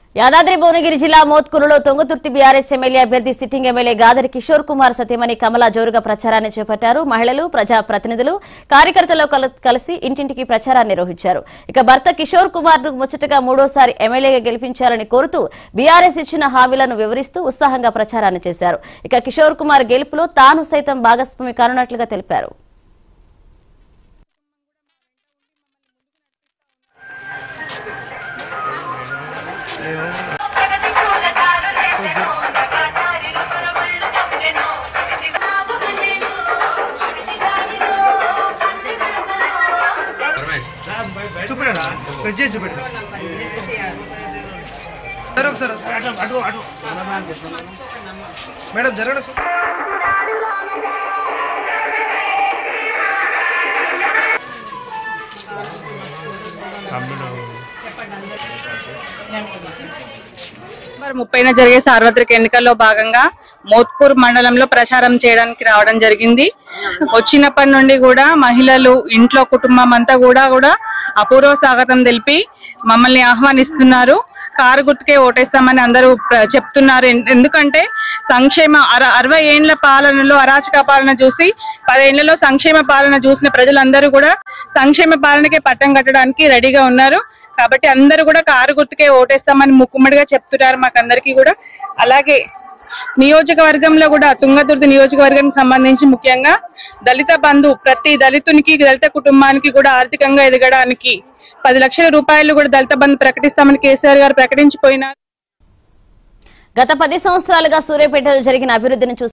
యాదాద్రి భువనగిరి జిల్లా మోత్కూరులో Thungathurthi BRS MLA అభ్యర్థి సిట్టింగ్ ఎమ్మెల్యే గాదరి కిషోర్ కుమార్ సతీమణి కమల జోరుగా ప్రచారాన్ని చేపట్టారు మహిళలు ప్రజా ప్రతినిధులు కార్యకర్తలు కల- కలిసి ఇంటింటికి ప్రచారాన్ని నిర్వహించారు ఇక భర్త కిషోర్ కుమార్ ను ముచ్చటగా మూడోసారి ఎమ్మెల్యేగా గెలిపించాలని కోరుతూ బీఆర్ఎస్ ఇచ్చిన హామీలను వివరిస్తూ ఉత్సాహంగా ప్రచారాన్ని చేశారు ఇక కిషోర్ కుమార్ గెలుపులో తాను సైతం భాగస్వామి కానున్నట్లుగా తెలిపారు చూపెట్టండి టచ్ చేసి చూపెట్టండి సరే ఒకసారి మేడం జరగడం మరి ముప్పైన జరిగే సార్వత్రిక ఎన్నికల్లో భాగంగా మోత్కూర్ మండలంలో ప్రచారం చేయడానికి రావడం జరిగింది వచ్చినప్పటి నుండి కూడా మహిళలు ఇంట్లో కుటుంబం అంతా కూడా కూడా అపూర్వ స్వాగతం తెలిపి మమ్మల్ని ఆహ్వానిస్తున్నారు కారు గుర్తుకే ఓటేస్తామని అందరూ ప్ర- చెప్తున్నారు ఎన్- ఎందుకంటే సంక్షేమ అర- అరవై ఏండ్ల పాలనలో అరాచక పాలన చూసి పదేళ్లలో సంక్షేమ పాలన చూసిన ప్రజలందరూ కూడా సంక్షేమ పాలనకే పట్టం కట్టడానికి రెడీగా ఉన్నారు కాబట్టి అందరూ కూడా కారు గుర్తుకే ఓటేస్తామని ముక్కుమ్మడిగా చెప్తున్నారు మాకందరికీ కూడా అలాగే నియోజకవర్గంలో కూడా తుంగతుర్తి నియోజకవర్గానికి సంబంధించి ముఖ్యంగా దళిత బంధు ప్రతి దళితునికి దళిత కుటుంబానికి కూడా ఆర్థికంగా ఎదగడానికి పది లక్షల రూపాయలు కూడా దళిత బంధు ప్రకటిస్తామని కేసీఆర్ గారు ప్రకటించిపోయినారు గత పది సంవత్సరాలుగా సూర్యాపేటలో జరిగిన అభివృద్ధిని చూసి